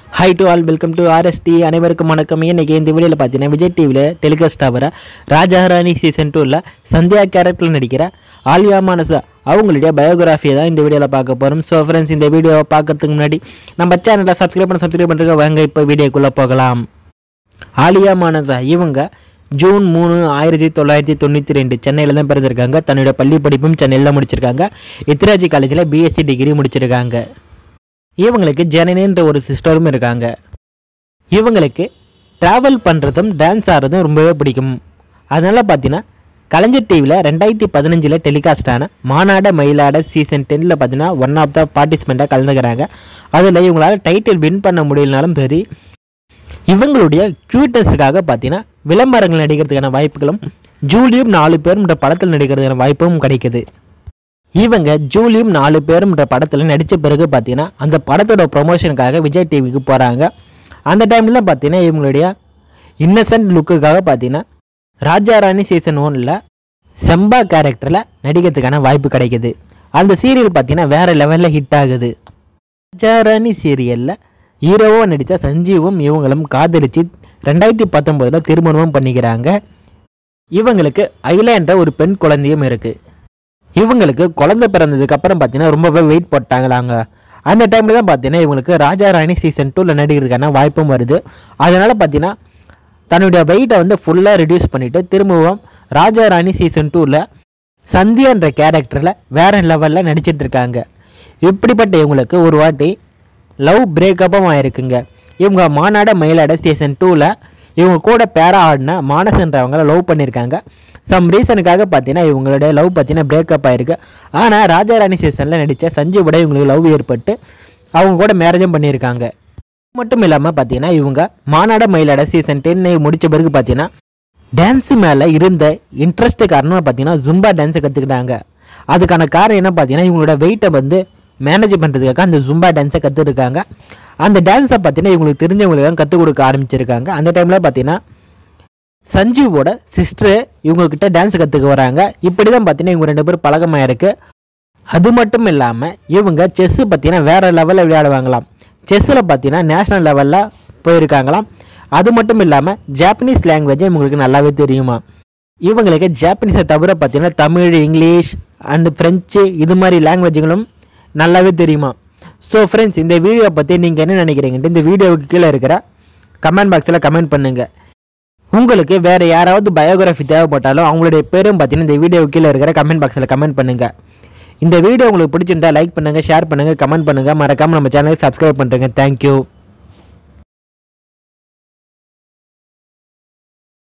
high to all welcome to RST அனைவருக்கும் வணக்கம் இன்னைக்கு இந்த வீடியோவில் பார்த்தீங்கன்னா விஜய் டிவியில் டெலிகாஸ்ட் ஆகிற ராஜாராணி சீசன் டூவில் சந்தியா கேரக்டரில் நடிக்கிற ஆலியா மானசா அவங்களுடைய பயோகிராஃபியை தான் இந்த வீடியோவில் பார்க்க போகிறோம் ஸோ ஃப்ரெண்ட்ஸ் இந்த வீடியோவை பார்க்கறதுக்கு முன்னாடி நம்ம சேனலை சப்ஸ்கிரைப் பண்ண சப்ஸ்கிரைப் பண்ணுறதுக்கு வாங்க இப்போ வீடியோக்குள்ளே போகலாம் ஆலியா மானசா இவங்க ஜூன் மூணு ஆயிரத்தி தொள்ளாயிரத்தி தொண்ணூற்றி ரெண்டு சென்னையில் தான் பிறந்திருக்காங்க தன்னுடைய பள்ளி படிப்பும் சென்னையில் தான் முடிச்சிருக்காங்க இத்திராஜி காலேஜில் பிஎஸ்சி டிகிரி முடிச்சிருக்காங்க இவங்களுக்கு ஜனனின்ற ஒரு சிஸ்டரும் இருக்காங்க இவங்களுக்கு ட்ராவல் பண்ணுறதும் டான்ஸ் ஆடுறதும் ரொம்பவே பிடிக்கும் அதனால் பார்த்தீங்கன்னா கலைஞர் டிவியில் ரெண்டாயிரத்தி பதினஞ்சில் டெலிகாஸ்ட் ஆன மாநாட மயிலாட சீசன் டென்னில் பார்த்தீங்கன்னா ஒன் ஆஃப் த பார்ட்டிசிபெண்ட்டாக கலந்துக்கிறாங்க அதில் இவங்களால டைட்டில் வின் பண்ண முடியலனாலும் சரி இவங்களுடைய க்யூட்னஸுக்காக பார்த்தீங்கன்னா விளம்பரங்கள் நடிக்கிறதுக்கான வாய்ப்புகளும் ஜூலியும் நாலு பேருன்ற படத்தில் நடிக்கிறதுக்கான வாய்ப்பும் கிடைக்குது இவங்க ஜூலியும் நாலு பேருன்ற படத்தில் நடித்த பிறகு பார்த்தீங்கன்னா அந்த படத்தோட ப்ரொமோஷனுக்காக விஜய் டிவிக்கு போகிறாங்க அந்த டைமில் பார்த்தீங்கன்னா இவங்களுடைய இன்னசென்ட் லுக்குக்காக பார்த்தீங்கன்னா ராஜாராணி சீசன் ஒனில் செம்பா கேரக்டரில் நடிக்கிறதுக்கான வாய்ப்பு கிடைக்குது அந்த சீரியல் பார்த்தீங்கன்னா வேறு லெவலில் ஹிட் ஆகுது ராஜாராணி சீரியலில் ஹீரோவாக நடித்த சஞ்சீவும் இவங்களும் காதலிச்சு ரெண்டாயிரத்தி பத்தொம்போதில் திருமணமும் பண்ணிக்கிறாங்க இவங்களுக்கு ஐலான்ற ஒரு பெண் குழந்தையும் இருக்குது இவங்களுக்கு குழந்தை பிறந்ததுக்கு அப்புறம் பார்த்தீங்கன்னா ரொம்பவே வெயிட் போட்டாங்களாங்க அந்த டைமில் தான் பார்த்தீங்கன்னா இவங்களுக்கு ராஜாராணி சீசன் டூவில் நடிக்கிறதுக்கான வாய்ப்பும் வருது அதனால் பார்த்தீங்கன்னா தன்னுடைய வெயிட்டை வந்து ஃபுல்லாக ரெடியூஸ் பண்ணிவிட்டு திரும்பவும் ராஜாராணி சீசன் டூவில் சந்தியான்ற கேரக்டரில் வேற லெவலில் நடிச்சிட்டு இருக்காங்க இப்படிப்பட்ட இவங்களுக்கு ஒரு வாட்டி லவ் பிரேக்கப்பும் ஆயிருக்குங்க இவங்க மாநாட மயிலாட சீசன் டூவில் இவங்க கூட பேரா ஆடின மானசன்றவங்கள லவ் பண்ணியிருக்காங்க சம் ரீசனுக்காக பார்த்தீங்கன்னா இவங்களுடைய லவ் பார்த்தீங்கன்னா பிரேக்கப் ஆயிருக்கு ஆனால் ராஜாராணி சீசனில் நடித்த சஞ்சீவோட இவங்களுக்கு லவ் ஏற்பட்டு அவங்க கூட மேரேஜும் பண்ணியிருக்காங்க மட்டும் இல்லாமல் பார்த்தீங்கன்னா இவங்க மாநாட மயிலாட சீசன் டென்னை முடித்த பிறகு பார்த்தீங்கன்னா டான்ஸ் மேலே இருந்த இன்ட்ரெஸ்ட்டு காரணமாக பார்த்தீங்கன்னா ஜும்பா டான்ஸை கற்றுக்கிட்டாங்க அதுக்கான காரணம் என்ன பார்த்தீங்கன்னா இவங்களோட வெயிட்டை வந்து மேனேஜ் பண்ணுறதுக்காக அந்த ஜும்பா டான்ஸை கற்றுருக்காங்க அந்த டான்ஸை பார்த்தீங்கன்னா இவங்களுக்கு தெரிஞ்சவங்களுக்கு கற்றுக் கொடுக்க ஆரம்பிச்சிருக்காங்க அந்த டைமில் பார்த்தீங்கன்னா சஞ்சீவோட சிஸ்டர் இவங்கக்கிட்ட டான்ஸ் கற்றுக்க வராங்க இப்படி தான் பார்த்தீங்கன்னா இவங்க ரெண்டு பேரும் பழக்கமாக இருக்குது அது மட்டும் இல்லாமல் இவங்க செஸ்ஸு பார்த்தீங்கன்னா வேறு லெவலில் விளையாடுவாங்களாம் செஸ்ஸில் பார்த்தீங்கன்னா நேஷ்னல் லெவலில் போயிருக்காங்களாம் அது மட்டும் இல்லாமல் ஜாப்பனீஸ் லாங்குவேஜ் இவங்களுக்கு நல்லாவே தெரியுமா இவங்களுக்கு ஜாப்பனீஸை தவிர பார்த்தீங்கன்னா தமிழ் இங்கிலீஷ் அண்டு ஃப்ரெஞ்சு இது மாதிரி லாங்குவேஜுகளும் நல்லாவே தெரியுமா ஸோ ஃப்ரெண்ட்ஸ் இந்த வீடியோ பற்றி நீங்கள் என்ன நினைக்கிறீங்கன்ட்டு இந்த வீடியோவுக்கு கீழே இருக்கிற கமெண்ட் பாக்ஸில் கமெண்ட் பண்ணுங்கள் உங்களுக்கு வேறு யாராவது பயோகிராஃபி தேவைப்பட்டாலும் அவங்களுடைய பேரும் பார்த்தீங்கன்னா இந்த வீடியோ கீழே இருக்கிற கமெண்ட் பாக்ஸில் கமெண்ட் பண்ணுங்கள் இந்த வீடியோ உங்களுக்கு பிடிச்சிருந்தா லைக் பண்ணுங்கள் ஷேர் பண்ணுங்கள் கமெண்ட் பண்ணுங்கள் மறக்காமல் நம்ம சேனலை சப்ஸ்கிரைப் பண்ணுறேங்க தேங்க்யூ